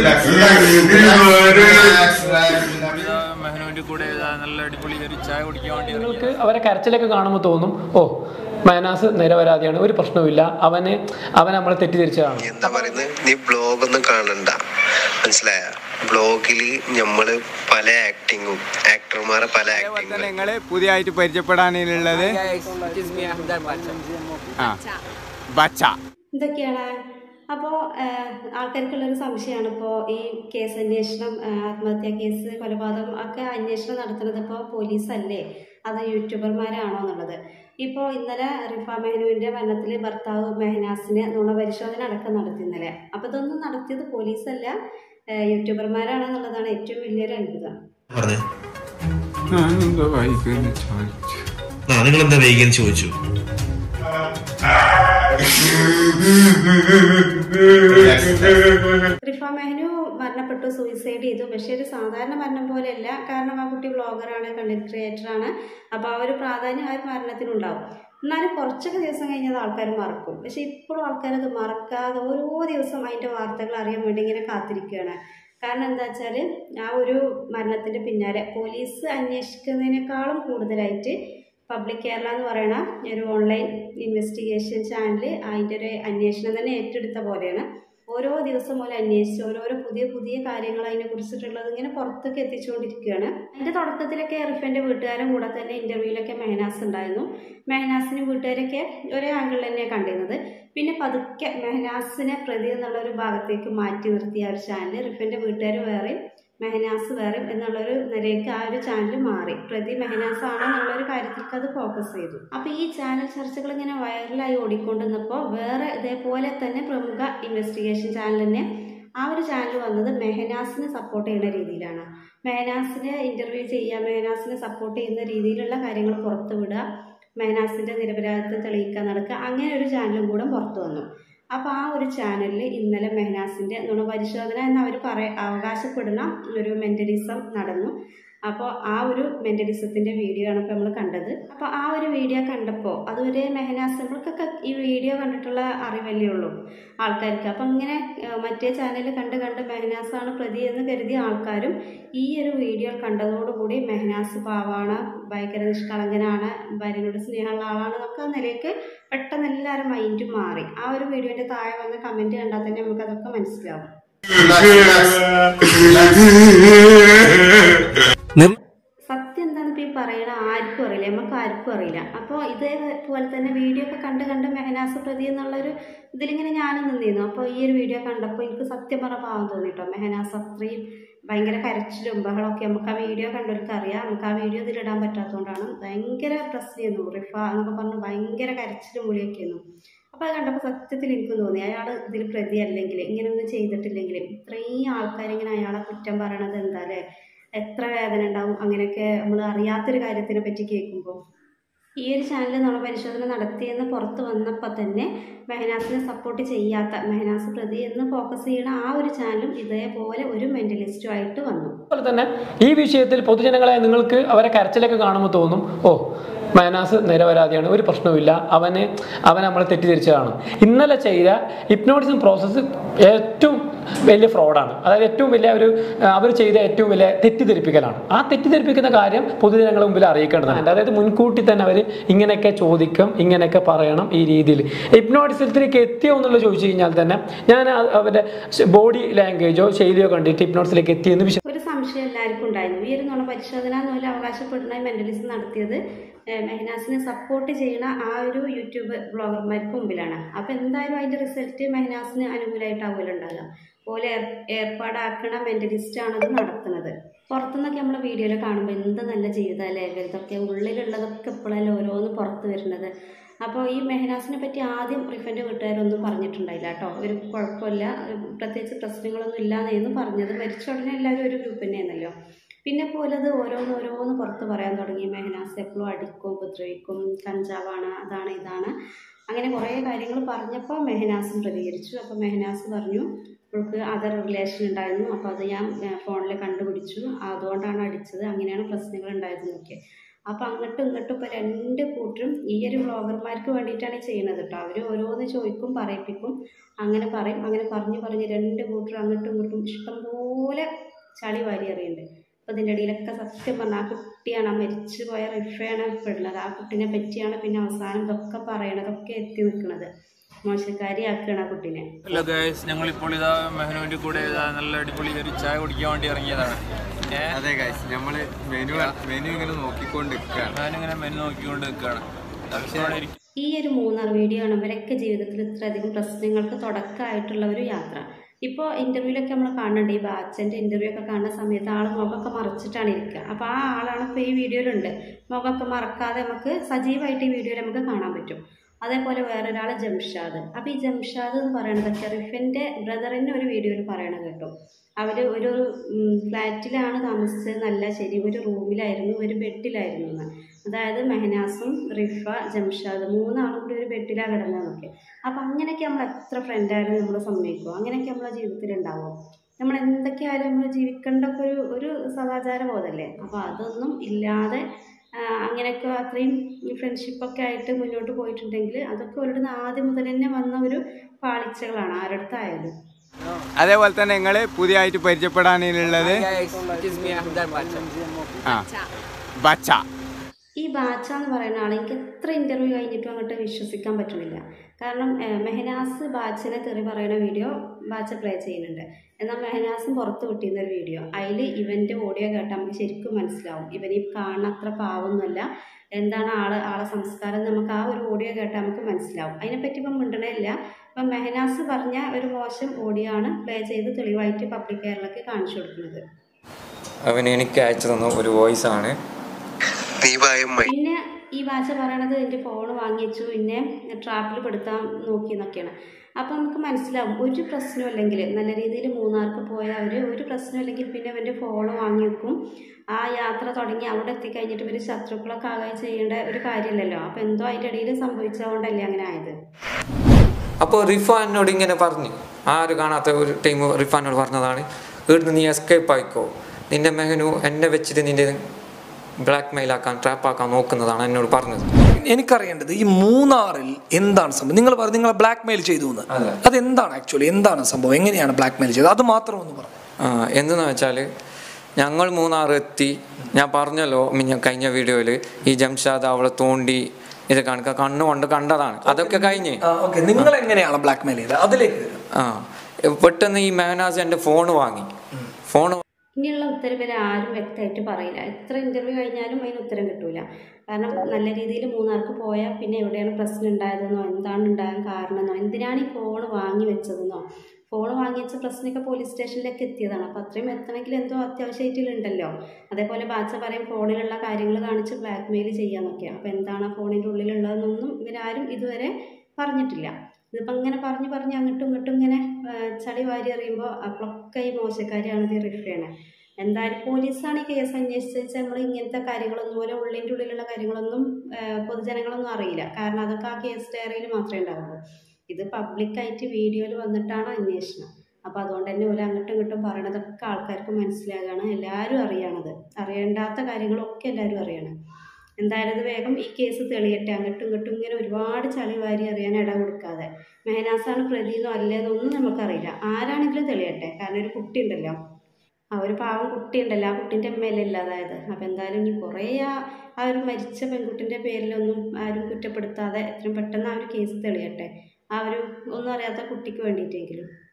മെഹനുവിന്റെ കൂടെ ഇതാ നല്ല അടിപൊളി ഒരു ചായ കുടിക്കാൻ വേണ്ടി നിങ്ങൾക്ക് അവരെ കരച്ചിലൊക്കെ കാണുമ്പോൾ തോന്നും ഓ മൈനാസ് നിരപരാധിയാണ് ഒരു പ്രശ്നവുമില്ല അവന് അവൻ നമ്മളെ തെറ്റിദ്ധരിച്ചതാണ് എന്താ പറയുന്നത് നീ ബ്ലോഗ് ഒന്നും കാണണ്ട മനസ്സിലായ ബ്ലോഗിൽ നമ്മള് പല ആക്ടിങ്ങും ആക്ടർമാരെ പല ആക്ടിങ്ങും നിങ്ങള് പുതിയതായിട്ട് പരിചയപ്പെടാനുള്ളത് ആ ബച്ച ഇതൊക്കെയാണ് അപ്പോൾ ആൾക്കാർക്കുള്ളൊരു സംശയമാണ് ഇപ്പോൾ ഈ കേസ് അന്വേഷണം ആ, ആത്മഹത്യാ കേസ് കൊലപാതകം ഒക്കെ അന്വേഷണം നടത്തുന്നത് ഇപ്പോൾ പോലീസല്ലേ അത് യൂട്യൂബർമാരാണോ എന്നുള്ളത് ഇപ്പോൾ ഇന്നലെ റിഫ മെഹനുവിൻ്റെ മരണത്തിൽ ഭർത്താവ് മെഹനാസിന് നുണപരിശോധന അടക്കം നടത്തി ഇന്നലെ അപ്പോൾ ഇതൊന്നും നടത്തിയത് പോലീസല്ല ആ, യൂട്യൂബർമാരാണെന്നുള്ളതാണ് ഏറ്റവും വലിയൊരു അത്ഭുതം പറഞ്ഞേ ഞാനെന്താ വൈകുന്നു ചോദിച്ചു ആ നിങ്ങൾ എന്താ വൈകിയെന്ന് ചോദിച്ചു റിഫ മെഹനു മരണപ്പെട്ടു സൂയിസൈഡ് ചെയ്തു പക്ഷേ ഒരു സാധാരണ മരണം പോലെയല്ല കാരണം ആ കുട്ടി വ്ളോഗറാണ് കണ്ടന്റ് ക്രിയേറ്ററാണ് അപ്പോൾ ആ ഒരു പ്രാധാന്യം ആ ഒരു മരണത്തിനുണ്ടാവും എന്നാലും കുറച്ചൊക്കെ ദിവസം കഴിഞ്ഞത് ആൾക്കാർ മറക്കും പക്ഷെ ഇപ്പോഴും ആൾക്കാരത് മറക്കാതെ ഓരോ ദിവസം അതിൻ്റെ വാർത്തകൾ അറിയാൻ വേണ്ടി ഇങ്ങനെ കാത്തിരിക്കുകയാണ് കാരണം എന്താ വെച്ചാൽ ആ ഒരു മരണത്തിൻ്റെ പിന്നാലെ പോലീസ് അന്വേഷിക്കുന്നതിനേക്കാളും കൂടുതലായിട്ട് പബ്ലിക് കേരള എന്ന് പറയുന്ന ഒരു ഓൺലൈൻ ഇൻവെസ്റ്റിഗേഷൻ ചാനൽ അതിൻ്റെ ഒരു അന്വേഷണം തന്നെ ഏറ്റെടുത്ത പോലെയാണ് ഓരോ ദിവസം പോലെ അന്വേഷിച്ച് ഓരോരോ പുതിയ പുതിയ കാര്യങ്ങൾ അതിനെ കുറിച്ചിട്ടുള്ളത് ഇങ്ങനെ പുറത്തൊക്കെ എത്തിച്ചുകൊണ്ടിരിക്കുകയാണ് അതിൻ്റെ തുടക്കത്തിലൊക്കെ എറിഫൻ്റെ വീട്ടുകാരും കൂടെ തന്നെ ഇൻ്റർവ്യൂവിലൊക്കെ മെഹനാസ് ഉണ്ടായിരുന്നു മെഹനാസിനും വീട്ടുകാരൊക്കെ ഒരേ ആംഗിളിൽ തന്നെയാണ് കണ്ടിരുന്നത് പിന്നെ പതുക്കെ മെഹനാസിനെ പ്രതി എന്നുള്ള ഒരു ഭാഗത്തേക്ക് മാറ്റി നിർത്തിയ ആ ഒരു ചാനൽ റിഫൻ്റെ വീട്ടുകാർ വേറെയും മെഹനാസ് വേറെ എന്നുള്ളൊരു നിലയ്ക്ക് ആ ഒരു ചാനൽ മാറി പ്രതി മെഹനാസ് ആണ് എന്നുള്ളൊരു കാര്യത്തിലേക്ക് അത് ഫോക്കസ് ചെയ്തു അപ്പോൾ ഈ ചാനൽ ചർച്ചകൾ ഇങ്ങനെ വൈറലായി ഓടിക്കൊണ്ടിരുന്നപ്പോൾ വേറെ ഇതേപോലെ തന്നെ പ്രമുഖ ഇൻവെസ്റ്റിഗേഷൻ ചാനൽ തന്നെ ആ ഒരു ചാനൽ വന്നത് മെഹനാസിനെ സപ്പോർട്ട് ചെയ്യുന്ന രീതിയിലാണ് മെഹനാസിനെ ഇൻ്റർവ്യൂ ചെയ്യുക മെഹനാസിനെ സപ്പോർട്ട് ചെയ്യുന്ന രീതിയിലുള്ള കാര്യങ്ങൾ പുറത്തു വിടുക മെഹനാസിൻ്റെ നിരപരാധിത്വം തെളിയിക്കാൻ നടക്കുക അങ്ങനെ ഒരു ചാനലും കൂടെ പുറത്തു വന്നു അപ്പോൾ ആ ഒരു ചാനലിൽ ഇന്നലെ മെഹനാസിൻ്റെ നുണപരിശോധന എന്ന് അവർ പറയ അവകാശപ്പെടുന്ന ഒരു മെൻ്റലിസം നടന്നു അപ്പോൾ ആ ഒരു മെൻ്റലിസത്തിൻ്റെ വീഡിയോ ആണ് ഇപ്പോൾ നമ്മൾ കണ്ടത് അപ്പോൾ ആ ഒരു വീഡിയോ കണ്ടപ്പോൾ അതുവരെ മെഹനാസ് നമ്മൾക്കൊക്കെ ഈ വീഡിയോ കണ്ടിട്ടുള്ള അറിവല്ലേ ഉള്ളൂ ആൾക്കാർക്ക് അപ്പം ഇങ്ങനെ ഏഹ്, മറ്റേ ചാനൽ കണ്ട് കണ്ട് മെഹനാസാണ് പ്രതി എന്ന് കരുതിയ ആൾക്കാരും ഈ ഒരു വീഡിയോ കണ്ടതോടുകൂടി മെഹനാസ് പാവാണ് ഭയങ്കര നിഷ്കളങ്കനാണ് ഭാര്യനോട് സ്നേഹമുള്ള ആളാണ് എന്നൊക്കെ ആ നിലയ്ക്ക് പെട്ടെന്ന് എല്ലാവരും മൈൻഡ് മാറി ആ ഒരു വീഡിയോൻ്റെ താഴെ വന്ന കമൻറ്റ് കണ്ടാൽ തന്നെ നമുക്ക് അതൊക്കെ മനസ്സിലാവും സത്യം എന്താണെന്ന് ഇപ്പം ഈ പറയണ ആർക്കും അറിയില്ല നമുക്ക് ആർക്കും അറിയില്ല അപ്പോൾ ഇതേപോലെ തന്നെ വീഡിയോ ഒക്കെ കണ്ട് കണ്ട് മെഹനാസ് പ്രതി എന്നുള്ളൊരു ഇതിലിങ്ങനെ ഞാനും നിന്നിരുന്നു അപ്പോൾ ഈ ഒരു വീഡിയോ കണ്ടപ്പോൾ എനിക്ക് സത്യം പറഞ്ഞ പാവം തോന്നി കേട്ടോ മെഹനാസ് അത്രയും ഭയങ്കര കരച്ചിലും ബഹളമൊക്കെ നമുക്ക് ആ വീഡിയോ കണ്ടവർക്ക് അറിയാം നമുക്ക് ആ വീഡിയോ ഇതിലിടാൻ പറ്റാത്തതുകൊണ്ടാണ് ഭയങ്കര പ്രശ്നമായിരുന്നു റിഫ എന്നൊക്കെ പറഞ്ഞ് ഭയങ്കര കരച്ചിലും വിളിയൊക്കെയായിരുന്നു അപ്പോൾ അത് കണ്ടപ്പോൾ സത്യത്തിൽ എനിക്ക് തോന്നി അയാൾ ഇതിൽ പ്രതി അല്ലെങ്കിൽ ഇങ്ങനെയൊന്നും ചെയ്തിട്ടില്ലെങ്കിൽ ഇത്രയും ആൾക്കാരിങ്ങനെ അയാളെ കുറ്റം പറയണത് എന്താ അല്ലേ എത്ര വേദന ഉണ്ടാവും അങ്ങനെയൊക്കെ നമ്മൾ അറിയാത്തൊരു കാര്യത്തിനെ പറ്റി കേൾക്കുമ്പോൾ ഈ ഒരു ചാനൽ നമ്മൾ പരിശോധന നടത്തിയെന്ന് പുറത്ത് വന്നപ്പോൾ തന്നെ മെഹനാസിനെ സപ്പോർട്ട് ചെയ്യാത്ത മെഹനാസ് പ്രതി എന്ന് ഫോക്കസ് ചെയ്യുന്ന ആ ഒരു ചാനലും ഇതേപോലെ ഒരു മെൻ്റലിസ്റ്റുമായിട്ട് വന്നു അതുപോലെ തന്നെ ഈ വിഷയത്തിൽ പൊതുജനങ്ങളെ നിങ്ങൾക്ക് അവരെ കരച്ചിലൊക്കെ കാണുമ്പോൾ തോന്നും ഓ മൈനാസ് നിരപരാധിയാണ് ഒരു പ്രശ്നവുമില്ല അവന് അവൻ നമ്മളെ തെറ്റിദ്ധരിച്ചതാണ് ഇന്നലെ ചെയ്ത ഹിപ്നോട്ടിസം പ്രോസസ്സ് ഏറ്റവും വലിയ ഫ്രോഡാണ് അതായത് ഏറ്റവും വലിയ ഒരു അവർ ചെയ്ത ഏറ്റവും വലിയ തെറ്റിദ്ധരിപ്പിക്കലാണ് ആ തെറ്റിദ്ധരിപ്പിക്കുന്ന കാര്യം പൊതുജനങ്ങളെ മുമ്പിൽ അറിയിക്കേണ്ടതാണ് അതായത് മുൻകൂട്ടി തന്നെ അവർ ഇങ്ങനെയൊക്കെ ചോദിക്കും ഇങ്ങനെയൊക്കെ പറയണം ഈ രീതിയിൽ ഹിപ്നോട്ടിസത്തിലേക്ക് എത്തിയോ എന്നുള്ളത് ചോദിച്ചു കഴിഞ്ഞാൽ തന്നെ ഞാൻ ആ- അവരുടെ ബോഡി ലാംഗ്വേജോ ശൈലിയോ കണ്ടിട്ട് ഹിപ്നോട്ടിസിലേക്ക് എത്തിയെന്ന് വിശ്വ ഒരു സംശയം എല്ലാവർക്കും ഉണ്ടായിരുന്നു ഈ ഒരു നുണ പരിശോധന എന്നുള്ള അവകാശപ്പെടുന്ന മെന്റലിസം നടത്തിയത് ഏഹ്, മെഹനാസിനെ സപ്പോർട്ട് ചെയ്യുന്ന ആ ഒരു യൂട്യൂബ് ബ്ലോഗർമാർക്ക് മുമ്പിലാണ് അപ്പോൾ എന്തായാലും അതിൻ്റെ റിസൾട്ട് മെഹനാസിന് അനുകൂലമായിട്ടാവുമല്ലോ ഉണ്ടാകുക പോലെ ഏർ- ഏർപ്പാടാക്കണ മെന്റലിസ്റ്റ് ആണത് നടത്തുന്നത് പുറത്തുനിന്നൊക്കെ നമ്മൾ വീഡിയോയിൽ കാണുമ്പോൾ എന്ത് നല്ല ജീവിതമല്ലേ ഇവരതൊക്കെ ഉള്ളിലുള്ളതൊക്കെ ഇപ്പോഴല്ലേ ഓരോന്ന് പുറത്ത് വരുന്നത് അപ്പോൾ ഈ മെഹനാസിനെ പറ്റി ആദ്യം റിഫൻ്റെ വീട്ടുകാരൊന്നും പറഞ്ഞിട്ടുണ്ടായില്ല കേട്ടോ ഒരു കുഴപ്പമില്ല ഉം, പ്രത്യേകിച്ച് പ്രശ്നങ്ങളൊന്നും ഇല്ലാന്നായിരുന്നു പറഞ്ഞത് മരിച്ച ഉടനെ എല്ലാവരും ഒരു ഗ്രൂപ്പ് തന്നെയാണല്ലോ പിന്നെ പോലത് ഓരോന്ന് ഓരോന്ന് പുറത്ത് പറയാൻ തുടങ്ങി മെഹനാസ് എപ്പോഴും അടിക്കും ഉപദ്രവിക്കും കഞ്ചാവാണ് അതാണ് ഇതാണ് അങ്ങനെ കുറേ കാര്യങ്ങൾ പറഞ്ഞപ്പോൾ മെഹനാസും പ്രതികരിച്ചു അപ്പോൾ മെഹനാസ് പറഞ്ഞു അവൾക്ക് അതർ റിലേഷൻ ഉണ്ടായിരുന്നു അപ്പോൾ അത് ഞാൻ ഫോണിൽ കണ്ടുപിടിച്ചു അതുകൊണ്ടാണ് അടിച്ചത് അങ്ങനെയാണ് പ്രശ്നങ്ങൾ ഉണ്ടായതെന്നൊക്കെ അപ്പോൾ അങ്ങോട്ടും ഇങ്ങോട്ടും ഇപ്പോൾ രണ്ട് കൂട്ടരും ഈ ഒരു വ്ളോഗർമാർക്ക് വേണ്ടിയിട്ടാണ് ചെയ്യുന്നത് കേട്ടോ അവർ ഓരോന്ന് ചോദിക്കും പറയിപ്പിക്കും അങ്ങനെ പറയും അങ്ങനെ പറഞ്ഞ് പറഞ്ഞ് രണ്ട് കൂട്ടരും അങ്ങോട്ടും ഇങ്ങോട്ടും ഇഷ്ടംപോലെ ചളി വാരി അറിയുന്നുണ്ട് അപ്പോൾ ഇതിൻ്റെ ഇടയിലൊക്കെ സത്യം പറഞ്ഞാൽ ആ കുട്ടിയാണ് ആ മരിച്ചു പോയ റിഫയാണ് പെടുന്നത് ആ കുട്ടീനെ പറ്റിയാണ് പിന്നെ അവസാനം ഇതൊക്കെ പറയണതൊക്കെ എത്തി നിൽക്കുന്നത് മോശക്കാരിയാക്കുകയാണ് ആ കുട്ടീനെ ഹലോ ഗൈസ് ഞങ്ങളിപ്പോൾ ഇതാ മെഹനുവിൻ്റെ കൂടെ ഇതാ നല്ല അടിപൊളി ഒരു ചായ കുടിക്കാൻ വേണ്ടി ഇറങ്ങിയതാണ് ഏ അതെ ഗൈസ് നമ്മള് മെനു മെനു ഇങ്ങനെ നോക്കിക്കൊണ്ട് നിൽക്കുകയാണ് ഞാനിങ്ങനെ മെനു നോക്കിക്കൊണ്ട് നിൽക്കുകയാണ് അവിടെ ഇരിക്കും ഈ ഒരു മൂന്നാർ വീഡിയോ ആണ് ഇവരൊക്കെ ജീവിതത്തിൽ ഇത്രയധികം പ്രശ്നങ്ങൾക്ക് തുടക്കമായിട്ടുള്ള ഒരു യാത്ര ഇപ്പോൾ ഇൻ്റർവ്യൂലൊക്കെ നമ്മൾ കാണുന്നുണ്ട് ഈ ബാച്ചൻ്റെ ഇൻ്റർവ്യൂ ഒക്കെ കാണുന്ന സമയത്ത് ആൾ മുഖമൊക്കെ മറച്ചിട്ടാണ് ഇരിക്കുക അപ്പോൾ ആ ആളാണ് ഇപ്പോൾ ഈ വീഡിയോയിലുണ്ട് മുഖമൊക്കെ മറക്കാതെ നമുക്ക് സജീവമായിട്ട് ഈ വീഡിയോയിൽ നമുക്ക് കാണാൻ പറ്റും അതേപോലെ വേറൊരാൾ ജംഷാദ് അപ്പോൾ ഈ ജംഷാദ് എന്ന് പറയുന്നത് ഷെറിഫിൻ്റെ ബ്രദറിൻ്റെ ഒരു വീഡിയോയിൽ പറയണത് കേട്ടോ അവർ ഒരു ഉം, ഫ്ലാറ്റിലാണ് താമസിച്ചത് നല്ല ശരി ഒരു റൂമിലായിരുന്നു ഒരു ബെഡിലായിരുന്നു എന്ന് അതായത് മെഹനാസും റിഫ ജംഷാദ് മൂന്നാളും കൂടി ഒരു ബെഡിലാണ് കിടന്നതെന്നൊക്കെ അപ്പം അങ്ങനെയൊക്കെ നമ്മൾ എത്ര ഫ്രണ്ടായാലും നമ്മൾ സമ്മതിക്കുമോ അങ്ങനെയൊക്കെ നമ്മളെ ജീവിതത്തിൽ ഉണ്ടാവും നമ്മൾ എന്തൊക്കെയായാലും നമ്മൾ ജീവിക്കേണ്ട ഒക്കെ ഒരു ഒരു സദാചാര ബോധമല്ലേ അപ്പോൾ അതൊന്നും ഇല്ലാതെ ആ, അങ്ങനെയൊക്കെ അത്രയും ഫ്രണ്ട്ഷിപ്പൊക്കെ ആയിട്ട് മുന്നോട്ട് പോയിട്ടുണ്ടെങ്കിൽ അതൊക്കെ അവരുടെ ആദ്യം മുതൽ തന്നെ വന്ന ഒരു പാളിച്ചകളാണ് ആരടുത്തായാലും അതേപോലെ തന്നെ നിങ്ങള് പുതിയതായിട്ട് പരിചയപ്പെടാനുള്ളത് ആ ബച്ച ഈ ബാച്ച എന്ന് പറയുന്ന ആൾ എനിക്ക് എത്ര ഇൻ്റർവ്യൂ കഴിഞ്ഞിട്ടും അങ്ങോട്ട് വിശ്വസിക്കാൻ പറ്റുന്നില്ല കാരണം ഏഹ്, മെഹനാസ് ബാച്ചിനെ തെറി പറയുന്ന വീഡിയോ ബാച്ച പ്ലേ ചെയ്യുന്നുണ്ട് എന്നാൽ മെഹനാസും പുറത്ത് വിട്ടിരുന്ന ഒരു വീഡിയോ അതിൽ ഇവൻ്റെ ഓഡിയോ കേട്ടാൽ നമുക്ക് ശരിക്കും മനസ്സിലാവും ഇവൻ ഈ കാണുന്ന അത്ര പാവമൊന്നുമല്ല എന്താണ് ആള് ആളെ സംസ്കാരം എന്ന് നമുക്ക് ആ ഒരു ഓഡിയോ കേട്ടാൽ നമുക്ക് മനസ്സിലാവും അതിനെപ്പറ്റി ഇപ്പം മിണ്ടണേ ഇല്ല ഇപ്പം മെഹനാസ് പറഞ്ഞ ഒരു മോശം ഓഡിയോ ആണ് പ്ലേ ചെയ്ത് തെളിവായിട്ട് പബ്ലിക് കേരളക്ക് കാണിച്ചു കൊടുക്കുന്നത് അവൻ എനിക്ക് അയച്ചു തന്ന ഒരു വോയിസ് ആണ് നീ ഭയം മൈ പിന്നെ ഈ ഭാഷ പറയണത് എൻ്റെ ഫോൺ വാങ്ങി വെച്ചു പിന്നെ ട്രാപ്പിൽ പെടുത്താൻ നോക്കി എന്നൊക്കെയാണ് അപ്പം നമുക്ക് മനസ്സിലാവും ഒരു പ്രശ്നം അല്ലെങ്കിൽ നല്ല രീതിയിൽ മൂന്നാർക്ക് പോയ അവർ ഒരു പ്രശ്നം അല്ലെങ്കിൽ പിന്നെ അവൻ്റെ ഫോൺ വാങ്ങി വെക്കും ആ യാത്ര തുടങ്ങി അവിടെ എത്തിക്കഴിഞ്ഞിട്ട് ഇവർ ശത്രുക്കളൊക്കെ ആകുകയും ചെയ്യേണ്ട ഒരു കാര്യമില്ലല്ലോ അപ്പം എന്തോ അതിൻ്റെ ഇടയിൽ സംഭവിച്ചതുകൊണ്ടല്ലേ അങ്ങനെ ആയത് അപ്പോൾ റിഫാനോട് ഇങ്ങനെ പറഞ്ഞു ആരും കാണാത്ത ഒരു ടൈം റിഫാനോട് പറഞ്ഞതാണ് ഇവിടുന്ന് നീ എസ്കേപ്പ് ആയിക്കോ നിന്റെ മെഹനു എന്നെ വെച്ചിട്ട് നിന്റെ ബ്ലാക്ക് മെയിൽ ആക്കാൻ ട്രാപ്പ് ആക്കാൻ നോക്കുന്നതാണ് എന്നോട് പറഞ്ഞത് എനിക്കറിയേണ്ടത് ഈ മൂന്നാറിൽ എന്താണ് സംഭവം നിങ്ങൾ പറഞ്ഞു നിങ്ങളെ ബ്ലാക്ക് മെയിൽ ചെയ്തു എന്ന് അതെ. അതെന്താണ് ആക്ച്വലി എന്താണ് സംഭവം എങ്ങനെയാണ് ബ്ലാക്ക് മെയിൽ ചെയ്തത് അത് മാത്രം ഒന്ന് പറഞ്ഞു ആ, എന്തെന്ന് വെച്ചാൽ ഞങ്ങൾ മൂന്നാർ എത്തി ഞാൻ പറഞ്ഞല്ലോ മിഞ്ഞ കഴിഞ്ഞ വീഡിയോയിൽ ഈ ജംഷാദ് അവളെ തോണ്ടി ഇത് കണക്ക കണ്ണുകൊണ്ട് കണ്ടതാണ് അതൊക്കെ കഴിഞ്ഞ് ഓക്കെ നിങ്ങൾ എങ്ങനെയാണ് ബ്ലാക്ക് മെയിൽ ചെയ്തത് അതിലേക്ക് വരാം. ആ പെട്ടെന്ന് ഈ മെഹനാസ് എൻ്റെ ഫോൺ വാങ്ങി ഫോൺ ഇനിയുള്ള ഉത്തരം വരെ ആരും വ്യക്തമായിട്ട് പറയില്ല എത്ര ഇൻ്റർവ്യൂ കഴിഞ്ഞാലും അതിന് ഉത്തരം കിട്ടൂല കാരണം നല്ല രീതിയിൽ മൂന്നാർക്ക് പോയാൽ പിന്നെ എവിടെയാണ് പ്രശ്നം ഉണ്ടായതെന്നോ എന്താണ് ഉണ്ടാകാൻ കാരണമെന്നോ എന്തിനാണ് ഈ ഫോൺ വാങ്ങി വെച്ചതെന്നോ ഫോൺ വാങ്ങി വെച്ച പ്രശ്നമൊക്കെ പോലീസ് സ്റ്റേഷനിലേക്ക് എത്തിയതാണ് അപ്പോൾ അത്രയും എത്തണമെങ്കിൽ എന്തോ അത്യാവശ്യമായിട്ടുണ്ടല്ലോ അതേപോലെ ബാച്ച പറയും ഫോണിലുള്ള കാര്യങ്ങൾ കാണിച്ച് ബ്ലാക്ക് മെയിൽ ചെയ്യാന്നൊക്കെ അപ്പോൾ എന്താണ് ആ ഫോണിൻ്റെ ഉള്ളിലുള്ളതെന്നൊന്നും ഇവരാരും ഇതുവരെ പറഞ്ഞിട്ടില്ല ഇതിപ്പോൾ ഇങ്ങനെ പറഞ്ഞ് പറഞ്ഞ് അങ്ങോട്ടും ഇങ്ങോട്ടും ഇങ്ങനെ ആ, ചളി വാരി എറിയുമ്പോൾ അപ്പോഴൊക്കെ ഈ മോശക്കാരിയാണ് ഇത് റിഫയാണ് എന്തായാലും പോലീസാണ് ഈ കേസ് അന്വേഷിച്ച് നമ്മൾ ഇങ്ങനത്തെ കാര്യങ്ങളൊന്നും പോലെ ഉള്ളിൻ്റെ ഉള്ളിലുള്ള കാര്യങ്ങളൊന്നും ആ, പൊതുജനങ്ങളൊന്നും അറിയില്ല കാരണം അതൊക്കെ ആ കേസ് ഡയറിയിൽ മാത്രമേ ഉണ്ടാവുള്ളൂ ഇത് പബ്ലിക്കായിട്ട് വീഡിയോയിൽ വന്നിട്ടാണ് അന്വേഷണം അപ്പോൾ അതുകൊണ്ട് തന്നെ ഒരു അങ്ങോട്ടും ഇങ്ങോട്ടും പറയണതൊക്കെ ആൾക്കാർക്ക് മനസ്സിലാകാണ് എല്ലാവരും അറിയണത് അറിയേണ്ടാത്ത കാര്യങ്ങളൊക്കെ എല്ലാവരും അറിയണം എന്തായാലും ഇത് വേഗം ഈ കേസ് തെളിയട്ടെ അങ്ങോട്ടും ഇങ്ങോട്ടും ഇങ്ങനെ ഒരുപാട് ചളി വാരി അറിയാൻ ഇട കൊടുക്കാതെ മെഹനാസാണ് പ്രതിന്നോ അല്ലേന്നൊന്നും നമുക്കറിയില്ല ആരാണെങ്കിലും തെളിയട്ടെ കാരണം ഒരു കുട്ടി ഉണ്ടല്ലോ ആ ഒരു പാവം കുട്ടി ഉണ്ടല്ലോ ആ കുട്ടീൻ്റെ അമ്മയല്ലേ ഇല്ലാതായത് അപ്പോൾ എന്തായാലും ഇനി കുറേ ആ ആ ഒരു മരിച്ച പെൺകുട്ടിൻ്റെ പേരിലൊന്നും ആരും കുറ്റപ്പെടുത്താതെ എത്രയും പെട്ടെന്ന് ആ ഒരു കേസ് തെളിയട്ടെ ആ ഒരു ഒന്നും അറിയാത്ത കുട്ടിക്ക് വേണ്ടിയിട്ടെങ്കിലും